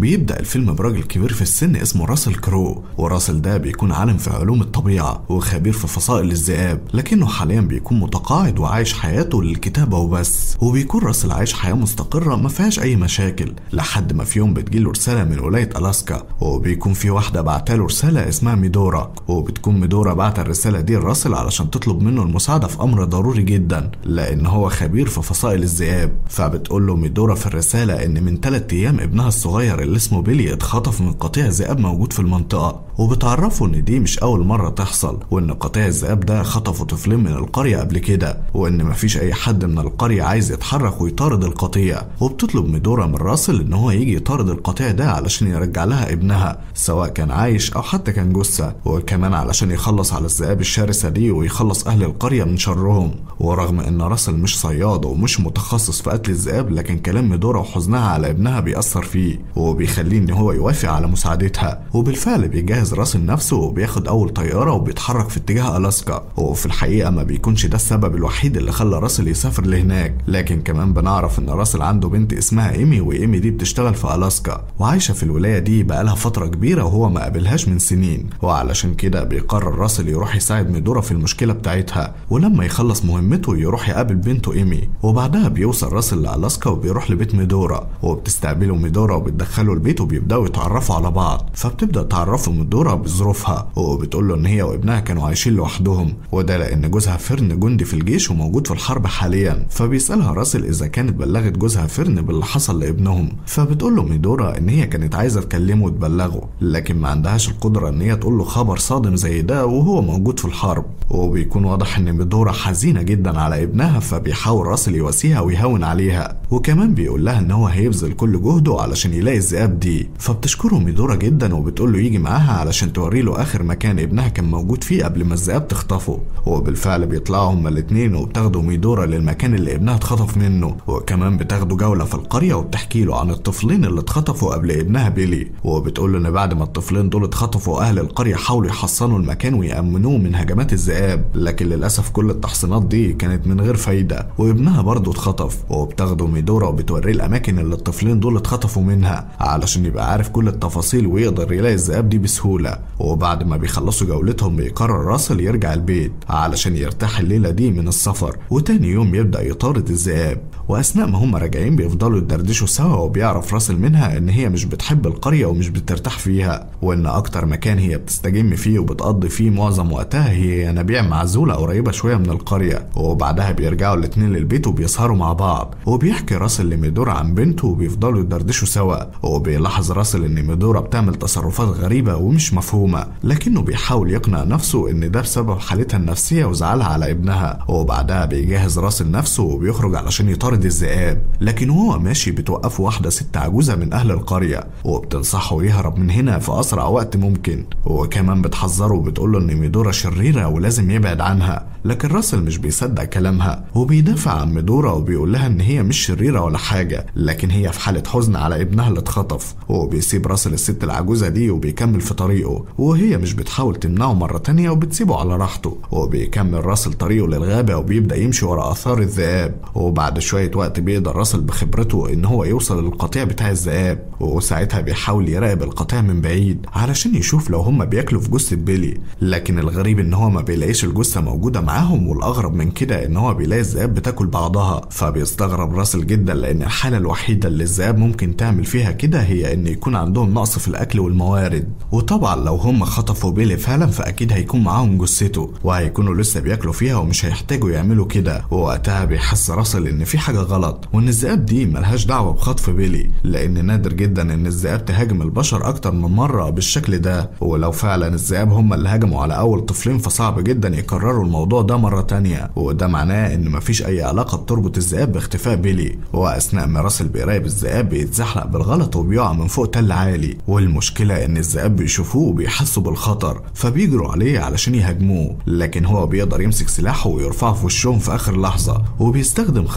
بيبدأ الفيلم براجل كبير في السن اسمه راسل كرو وراسل ده بيكون عالم في علوم الطبيعة وخبير في فصائل الذئاب لكنه حاليا بيكون متقاعد وعايش حياته للكتابة وبس وبيكون راسل عايش حياة مستقرة ما فيهاش أي مشاكل لحد ما في يوم بتجيله رسالة من ولاية ألاسكا وبيكون في واحدة بعتاله رسالة اسمها ميدورا وبتكون ميدورا بعت الرسالة دي لراسل علشان تطلب منه المساعدة في أمر ضروري جدا لأن هو خبير في فصائل الذئاب فبتقول له ميدورا في الرسالة إن من ثلاث أيام ابنها الصغير اللي اسمه بيلي اتخطف من قطيع ذئاب موجود في المنطقة وبتعرفه إن دي مش أول مرة تحصل وإن قطيع الذئاب ده خطفوا طفلين من القرية قبل كده وإن مفيش أي حد من القرية عايز يتحرك ويطارد القطيع وبتطلب ميدورا من راسل إن هو يجي يطارد القطيع ده علشان يرجع لها ابنها سواء كان عايش أو حتى كان جثة وكمان علشان يخلص على الذئاب الشرسة دي ويخلص أهل القرية من شرهم ورغم إن راسل مش صياد ومش متخصص في قتل الذئاب لكن كلام ميدورا وحزنها على ابنها بيأثر فيه وبيخليه إن هو يوافق على مساعدتها وبالفعل بيجهز راسل نفسه وبياخد أول طيارة وبيتحرك في اتجاه ألاسكا وفي الحقيقة ما بيكونش ده السبب الوحيد اللي خلى راسل يسافر لهناك لكن كمان بنعرف إن راسل عنده بنت اسمها إيمي وإيمي دي بتشتغل في ألاسكا وعايشة في الولاية دي بقالها فترة كبيرة وهو ما قابلهاش من سنين وعلشان كده بيقرر راسل يروح يساعد ميدورا في المشكلة بتاعتها ولما يخلص مهمته يروح يقابل بنته إيمي وبعدها بيوصل راسل لألاسكا وبيروح لبيت ميدورا وبتستقبله ميدورا وبتدخله البيت وبيبدأوا يتعرفوا على بعض فبتبدأ تعرفه ميدورا بظروفها وبتقول له إن هي وابنها كانوا عايشين لوحدهم وده لأن جوزها فيرن جندي في الجيش وموجود في الحرب حاليا فبيسألها راسل إذا كانت بلغت جوزها فيرن باللي حصل لابنهم فبتقول له ميدورا إن هي كانت عايزة تكلمه وتبلغه لكن ما عندهاش القدرة إن هي تقول له خبر صادم زي ده وهو موجود في الحرب وبيكون واضح إن ميدورا حزينة جدا على ابنها فبيحاول راسل يواسيها ويهون عليها وكمان بيقول لها إن هو هيبذل كل جهده علشان يلاقي الذئاب دي فبتشكره ميدورا جدا وبتقول له يجي معاها علشان توري له آخر مكان ابنها كان موجود فيه قبل ما الذئاب تخطفه وبالفعل بيطلعوا هما الاتنين وبتاخدوا ميدورا للمكان اللي ابنها اتخطف منه وكمان بتاخدوا جولة في القرية وبتحكي له عن الطفلين اللي اتخطفوا قبل ابنها بيلي وبتقول له ان بعد ما الطفلين دول اتخطفوا اهل القرية حاولوا يحصنوا المكان ويأمنوه من هجمات الذئاب لكن للأسف كل التحصينات دي كانت من غير فايدة وابنها برضه اتخطف وبتاخده ميدورا وبتوريه الأماكن اللي الطفلين دول اتخطفوا منها علشان يبقى عارف كل التفاصيل ويقدر يلاقي الذئاب دي بسهولة وبعد ما بيخلصوا جولتهم بيقرر راسل يرجع البيت علشان يرتاح الليلة دي من السفر وتاني يوم يبدأ يطارد الذئاب وأثناء ما هم راجعين بيفضلوا يدردشوا سوا وبيعرف راسل منها إن هي مش بتحب القرية ومش بترتاح فيها وإن أكتر مكان هي بتستجم فيه وبتقضي فيه معظم وقتها هي ينابيع معزولة قريبة شوية من القرية وبعدها بيرجعوا الاتنين للبيت وبيسهروا مع بعض وبيحكي راسل لميدورا عن بنته وبيفضلوا يدردشوا سوا وبيلاحظ راسل إن ميدورا بتعمل تصرفات غريبة ومش مفهومة لكنه بيحاول يقنع نفسه إن ده بسبب حالتها النفسية وزعلها على ابنها وبعدها بيجهز راسل نفسه وبيخرج علشان يطارد الذئاب لكن وهو ماشي بتوقفه واحدة ست عجوزة من أهل القرية وبتنصحه يهرب من هنا في أسرع وقت ممكن وكمان بتحذره وبتقوله إن ميدورا شريرة ولازم يبعد عنها لكن راسل مش بيصدق كلامها وبيدافع عن ميدورا وبيقول لها إن هي مش شريرة ولا حاجة لكن هي في حالة حزن على ابنها اللي اتخطف وبيسيب راسل الست العجوزة دي وبيكمل في طريقه وهي مش بتحاول تمنعه مرة تانية وبتسيبه على راحته وبيكمل راسل طريقه للغابة وبيبدأ يمشي ورا آثار الذئاب وبعد شوية وقت بيقدر راسل بخبرته إن هو يوصل للقطيع بتاع الذئاب وساعتها بيحاول يراقب القطيع من بعيد علشان يشوف لو هما بياكلوا في جثة بيلي لكن الغريب إن هو ما بيلاقيش الجثة موجودة معاهم والأغرب من كده إن هو بيلاقي الذئاب بتاكل بعضها فبيستغرب راسل جدا لأن الحالة الوحيدة اللي الذئاب ممكن تعمل فيها كده هي إن يكون عندهم نقص في الأكل والموارد وطبعا لو هم خطفوا بيلي فعلا فأكيد هيكون معاهم جثته وهيكونوا لسه بياكلوا فيها ومش هيحتاجوا يعملوا كده ووقتها بيحس راسل إن في حاجة غلط وإن الذئاب دي ملهاش دعوة بخطف بيلي لأن نادر جدا إن الذئاب تهاجم البشر أكتر من مرة بالشكل ده ولو فعلا الذئاب هم اللي هاجموا على أول طفلين فصعب جدا يكرروا الموضوع ده مرة تانية وده معناه إن مفيش أي علاقة بتربط الذئاب باختفاء بيلي وأثناء ما راسل بيراقب الذئاب بيتزحلق بالغلط وبيقع من فوق تل عالي والمشكلة إن الذئاب بيشوفوه وبيحسوا بالخطر فبيجروا عليه علشان يهاجموه لكن هو بيقدر يمسك سلاحه ويرفعه في وشهم في آخر لحظة وبيستخدم خبرته في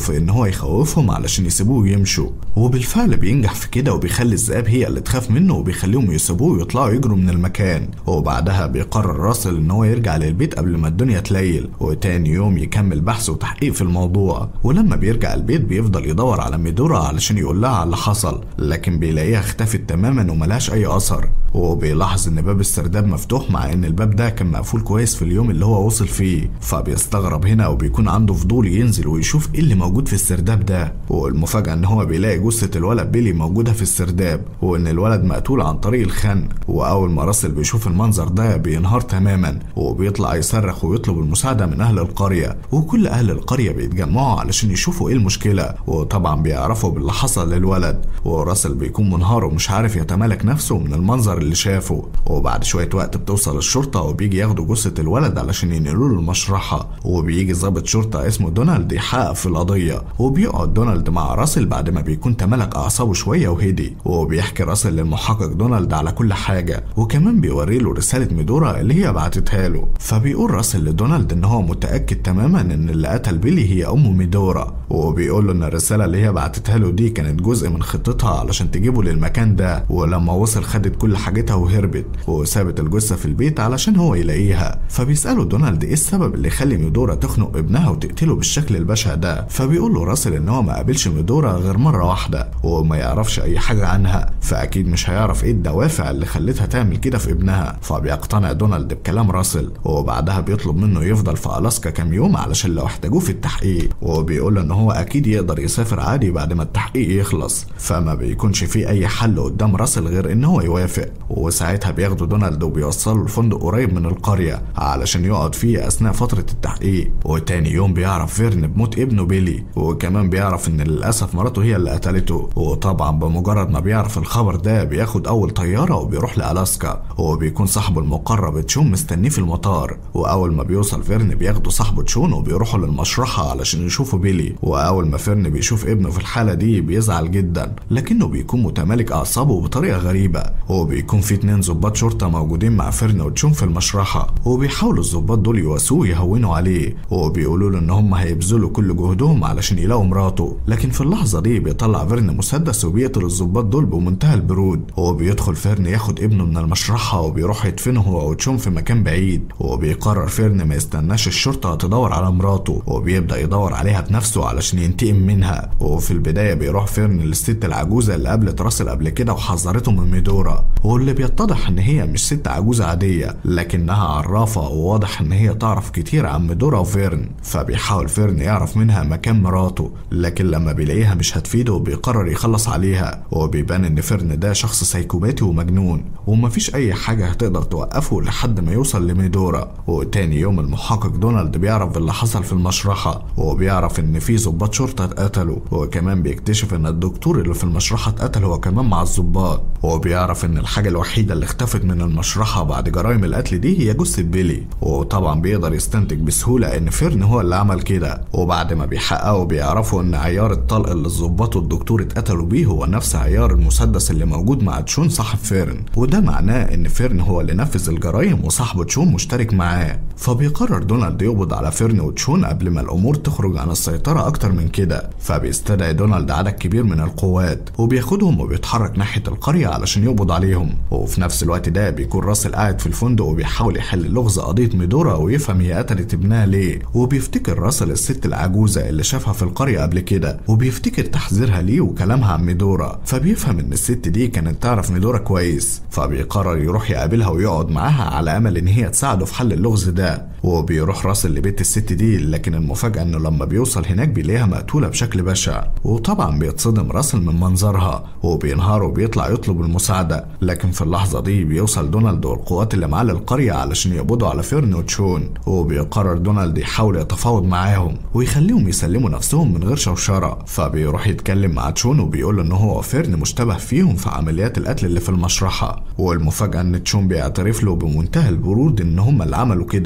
في ان هو يخوفهم علشان يسيبوه ويمشوا وبالفعل بينجح في كده وبيخلي الذئاب هي اللي تخاف منه وبيخليهم يسيبوه ويطلعوا يجروا من المكان وبعدها بيقرر راسل ان هو يرجع للبيت قبل ما الدنيا تليل وتاني يوم يكمل بحث وتحقيق في الموضوع ولما بيرجع البيت بيفضل يدور على ميدورا علشان يقول لها على اللي حصل لكن بيلاقيها اختفت تماما وملهاش اي اثر وبيلاحظ ان باب السرداب مفتوح مع ان الباب ده كان مقفول كويس في اليوم اللي هو وصل فيه فبيستغرب هنا وبيكون عنده فضول ينزل ويشوف ايه اللي موجود في السرداب ده والمفاجأة ان هو بيلاقي جثة الولد بيلي موجودة في السرداب وان الولد مقتول عن طريق الخنق واول ما راسل بيشوف المنظر ده بينهار تماما وبيطلع يصرخ ويطلب المساعدة من اهل القرية وكل اهل القرية بيتجمعوا علشان يشوفوا ايه المشكلة وطبعا بيعرفوا باللي حصل للولد وراسل بيكون منهار ومش عارف يتمالك نفسه من المنظر اللي شافه وبعد شوية وقت بتوصل الشرطة وبيجي ياخدوا جثة الولد علشان ينقلوه للمشرحة وبيجي ضابط شرطة اسمه دونالد يحقق في القضية وبيقعد دونالد مع راسل بعد ما بيكون تملك أعصابه شوية وهدي وبيحكي راسل للمحقق دونالد على كل حاجة وكمان بيوري له رسالة ميدورا اللي هي بعتتها له فبيقول راسل لدونالد إن هو متأكد تماما إن اللي قتل بيلي هي أم ميدورا وبيقول له إن الرسالة اللي هي بعتتها له دي كانت جزء من خطتها علشان تجيبه للمكان ده ولما وصل خدت كل حاجتها وهربت وسابت الجثة في البيت علشان هو يلاقيها فبيسأله دونالد إيه السبب اللي يخلي ميدورا تخنق ابنها وتقتله بالشكل البشع ده فبيقول له راسل إن هو ما قابلش ميدورا غير مرة واحدة وما يعرفش أي حاجة عنها فأكيد مش هيعرف إيه الدوافع اللي خلتها تعمل كده في ابنها فبيقتنع دونالد بكلام راسل وبعدها بيطلب منه يفضل في ألاسكا كام يوم علشان لو احتاجوه في التحقيق وبيقول له إن هو أكيد يقدر يسافر عادي بعد ما التحقيق يخلص فما بيكونش فيه أي حل قدام راسل غير إن هو يوافق وساعتها بياخدوا دونالد وبيوصلوا لفندق قريب من القرية علشان يقعد فيه أثناء فترة التحقيق وتاني يوم بيعرف فيرن بموت ابنه بيلي وكمان بيعرف إن للأسف مراته هي اللي قتلته وطبعا بمجرد ما بيعرف الخبر ده بياخد أول طيارة وبيروح لألاسكا وبيكون صاحبه المقرب تشون مستنيه في المطار وأول ما بيوصل فيرن بياخدوا صاحبه تشون وبيروحوا للمشرحة علشان يشوفوا بيلي وأول ما فيرن بيشوف ابنه في الحالة دي بيزعل جدا لكنه بيكون متمالك أعصابه بطريقة غريبة وبيكون في اتنين ظباط شرطة موجودين مع فيرن وتشون في المشرحة وبيحاولوا الظباط دول يواسوه يهونوا عليه وبيقولوا له إن هم هيبذلوا كل جهدهم علشان يلاقوا مراته لكن في اللحظة دي بيطلع فيرن مسدس وبيقتل الظباط دول بمنتهى البرود وبيدخل فيرن ياخد ابنه من المشرحة وبيروح يدفنه هو وتشون في مكان بعيد وبيقرر فيرن ما يستناش الشرطة تدور على مراته وبيبدأ يدور عليها بنفسه علشان ينتقم منها وفي البداية بيروح فيرن للست العجوزة اللي قابلت راسل قبل كده وحذرته من ميدورا واللي بيتضح ان هي مش ست عجوزة عادية لكنها عرافة وواضح ان هي تعرف كتير عن ميدورا وفيرن فبيحاول فيرن يعرف منها مكان مراته لكن لما بيلاقيها مش هتفيده بيقرر يخلص عليها وبيبان ان فيرن ده شخص سايكوباتي ومجنون ومفيش اي حاجة هتقدر توقفه لحد ما يوصل لميدورا وتاني يوم المحقق دونالد بيعرف اللي حصل في المشرحة وبيعرف ان في ضباط شرطة اتقتلوا وكمان بيكتشف ان الدكتور اللي في المشرحة اتقتل هو كمان مع الضباط وبيعرف ان الحاجة الوحيدة اللي اختفت من المشرحة بعد جرائم القتل دي هي جثة بيلي وطبعا بيقدر يستنتج بسهولة ان فيرن هو اللي عمل كده وبعد ما بيحققوا بيعرفوا ان عيار الطلق اللي الضباط والدكتور اتقتلوا بيه هو نفس عيار المسدس اللي موجود مع تشون صاحب فيرن وده معناه ان فيرن هو اللي نفذ الجرائم وصاحبه تشون مشترك معاه فبيقرر دونالد يقبض على فيرن وتشون قبل ما الامور تخرج عن السيطرة اكتر من كده فبيستدعي دونالد عدد كبير من القوات وبياخدهم وبيتحرك ناحية القرية علشان يقبض عليهم وفي نفس الوقت ده بيكون راسل قاعد في الفندق وبيحاول يحل لغز قضية ميدورا ويفهم هي قتلت ابنها ليه وبيفتكر راسل الست العجوزة اللي شافها في القرية قبل كده وبيفتكر تحذيرها ليه وكلامها عن ميدورا فبيفهم ان الست دي كانت تعرف ميدورا كويس فبيقرر يروح يقابلها ويقعد معاها على امل ان هي تساعده في حل اللغز ده وبيروح راسل لبيت الست دي لكن المفاجأة انه لما بيوصل هناك بيلاقيها مقتولة بشكل بشع وطبعا بيتصدم راسل من منظرها وبينهار وبيطلع يطلب المساعدة لكن في اللحظة دي بيوصل دونالد والقوات اللي معاه للقرية علشان يقبضوا على فيرن وتشون وبيقرر دونالد يحاول يتفاوض معاهم ويخليهم يسلموا نفسهم من غير شوشرة فبيروح يتكلم مع تشون وبيقول له ان هو فيرن مشتبه فيهم في عمليات القتل اللي في المشرحة والمفاجأة ان تشون بيعترف له بمنتهى البرود ان هم اللي عملوا كده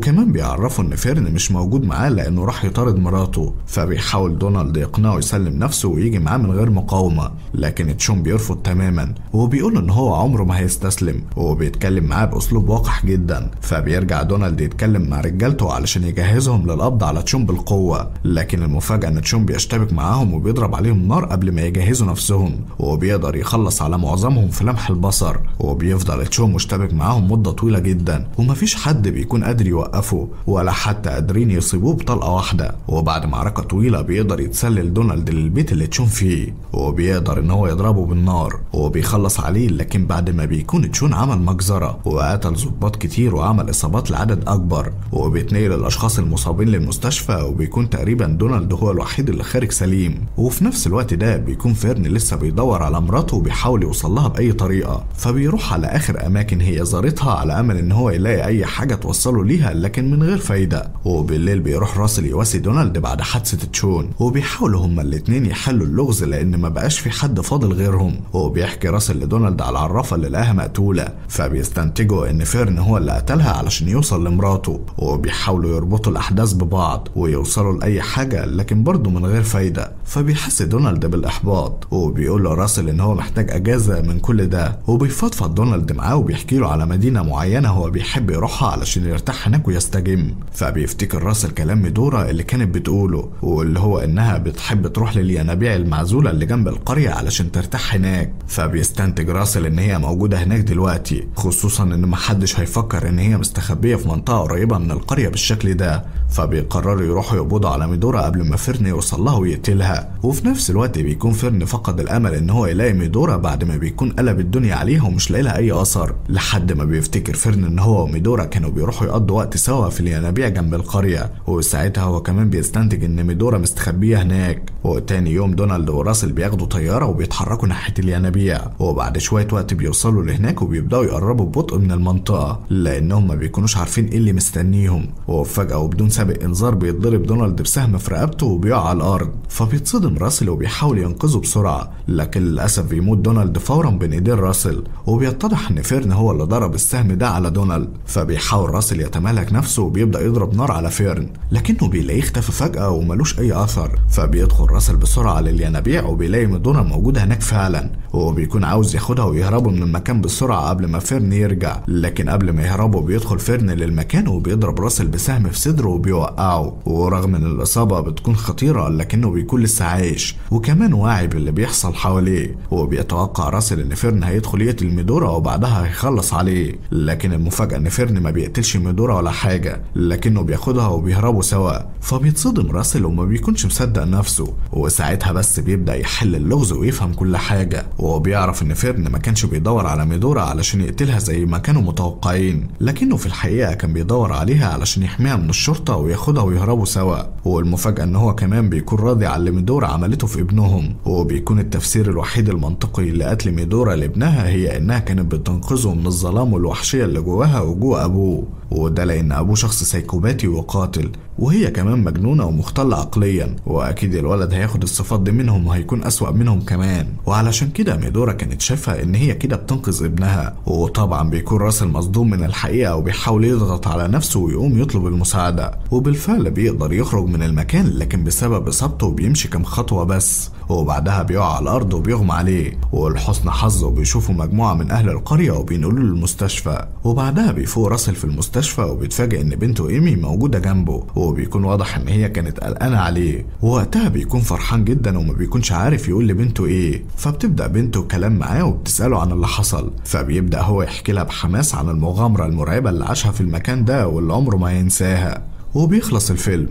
وكمان بيعرفوا ان فيرن مش موجود معاه لانه راح يطارد مراته فبيحاول دونالد يقنعه يسلم نفسه ويجي معاه من غير مقاومة لكن تشون بيرفض تماما وبيقول ان هو عمره ما هيستسلم وبيتكلم معاه باسلوب وقح جدا فبيرجع دونالد يتكلم مع رجالته علشان يجهزهم للقبض على تشون بالقوة لكن المفاجأة ان تشون بيشتبك معاهم وبيضرب عليهم نار قبل ما يجهزوا نفسهم وبيقدر يخلص على معظمهم في لمح البصر وبيفضل تشون مشتبك معاهم مدة طويلة جدا ومفيش حد بيكون قادر يوقفه ولا حتى قادرين يصيبوه بطلقة واحدة وبعد معركة طويلة بيقدر يتسلل دونالد للبيت اللي تشون فيه وبيقدر ان هو يضربه بالنار وبيخلص عليه لكن بعد ما بيكون تشون عمل مجزرة وقتل ضباط كتير وعمل اصابات لعدد اكبر وبيتنقل الاشخاص المصابين للمستشفى وبيكون تقريبا دونالد هو الوحيد اللي خارج سليم وفي نفس الوقت ده بيكون فيرن لسه بيدور على مراته وبيحاول يوصل لها باي طريقة فبيروح على اخر اماكن هي زارتها على امل ان هو يلاقي اي حاجة توصله ليها لكن من غير فايدة وبالليل بيروح راسل يواسي دونالد بعد حادثة تشون وبيحاولوا هما الاتنين يحلوا اللغز لان ما بقاش في حد فاضل غيرهم وبيحكي راسل لدونالد على العرافة اللي لقاها مقتولة فبيستنتجوا ان فيرن هو اللي قتلها علشان يوصل لمراته وبيحاولوا يربطوا الاحداث ببعض ويوصلوا لاي حاجة لكن برضه من غير فايدة فبيحس دونالد بالاحباط وبيقول له راسل ان هو محتاج اجازة من كل ده وبيفضفض دونالد معاه وبيحكي له على مدينة معينة هو بيحب يروحها علشان يرتاح هناك ويستجم فبيفتكر راسل كلام ميدورا اللي كانت بتقوله واللي هو انها بتحب تروح للينابيع المعزولة اللي جنب القرية علشان ترتاح هناك فبيستنتج راسل ان هي موجودة هناك دلوقتي خصوصا ان محدش هيفكر ان هي مستخبية في منطقة قريبة من القرية بالشكل ده فبيقرروا يروحوا يقبضوا على ميدورا قبل ما فيرن يوصل لها ويقتلها وفي نفس الوقت بيكون فيرن فقد الامل ان هو يلاقي ميدورا بعد ما بيكون قلب الدنيا عليها ومش لاقي لها اي اثر لحد ما بيفتكر فيرن ان هو وميدورا كانوا بيروحوا يقضوا وقت سوا في الينابيع جنب القرية وساعتها هو كمان بيستنتج ان ميدورا مستخبية هناك وتاني يوم دونالد وراسل بياخدوا طيارة وبيتحركوا ناحية الينابيع وبعد شوية وقت بيوصلوا لهناك وبيبدأوا يقربوا ببطء من المنطقة لأنهم ما بيكونوش عارفين ايه اللي مستنيهم وفجأة وبدون سابق انذار بيتضرب دونالد بسهم في رقبته وبيقع على الأرض فبيتصدم راسل وبيحاول ينقذه بسرعة لكن للأسف بيموت دونالد فورا بين ايدين راسل وبيتضح ان فيرن هو اللي ضرب السهم ده على دونالد فبيحاول راسل يتمالك نفسه وبيبدأ يضرب نار على فيرن لكنه بيلاقيه اختفى فجأة وملوش أي أثر فبيدخل راسل بسرعة للينابيع وبيلاقي ميدورا موجودة هناك فعلا وبيكون عاوز ياخدها ويهربوا من المكان بسرعة قبل ما فيرن يرجع لكن قبل ما يهربوا بيدخل فيرن للمكان وبيضرب راسل بسهم في صدره وبيوقعه ورغم ان الإصابة بتكون خطيرة لكنه بيكون لسه عايش وكمان واعي باللي بيحصل حواليه وبيتوقع راسل ان فيرن هيدخل يقتل ميدورا وبعدها هيخلص عليه لكن المفاجأة ان فيرن ما بيقتلش ميدورا ولا حاجة لكنه بياخدها وبيهربوا سوا فبيتصدم راسل وما بيكونش مصدق نفسه وساعتها بس بيبدأ يحل اللغز ويفهم كل حاجة وبيعرف ان فيرن ما كانش بيدور على ميدورا علشان يقتلها زي ما كانوا متوقعين لكنه في الحقيقة كان بيدور عليها علشان يحميها من الشرطة وياخدها ويهربوا سوا والمفاجأة ان هو كمان بيكون راضي على اللي ميدورا عملته في ابنهم وبيكون التفسير الوحيد المنطقي لقتل ميدورا لابنها هي انها كانت بتنقذه من الظلام والوحشية اللي جواها وجوه ابوه وده لان ابوه شخص سيكوباتي وقاتل وهي كمان مجنونة ومختلة عقليا واكيد الولد هياخد الصفات دي منهم وهيكون اسوأ منهم كمان وعلشان كده ميدورا كانت شايفة ان هي كده بتنقذ ابنها وطبعا بيكون راسل مصدوم من الحقيقة وبيحاول يضغط على نفسه ويقوم يطلب المساعدة وبالفعل بيقدر يخرج من المكان لكن بسبب اصابته بيمشي كام خطوة بس وبعدها بيقع على الارض وبيغمى عليه ولحسن حظه بيشوفوا مجموعة من اهل القرية وبينقلوا له المستشفى وبعدها بيفوق راسل في المستشفى وبيتفاجئ ان بنته ايمي موجودة جنبه وبيكون واضح ان هي كانت قلقانة عليه ووقتها بيكون فرحان جدا وما بيكونش عارف يقول لبنته ايه فبتبدأ بنته كلام معاه وبتسأله عن اللي حصل فبيبدأ هو يحكي لها بحماس عن المغامرة المرعبة اللي عاشها في المكان ده واللي عمره ما ينساها وبيخلص الفيلم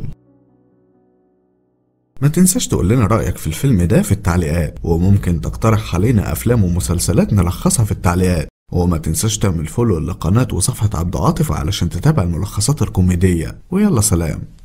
ما تنساش تقول لنا رأيك في الفيلم ده في التعليقات وممكن تقترح علينا أفلام ومسلسلات نلخصها في التعليقات وما تنساش تعمل فولو للقناة وصفحة عبد عاطف علشان تتابع الملخصات الكوميدية ويلا سلام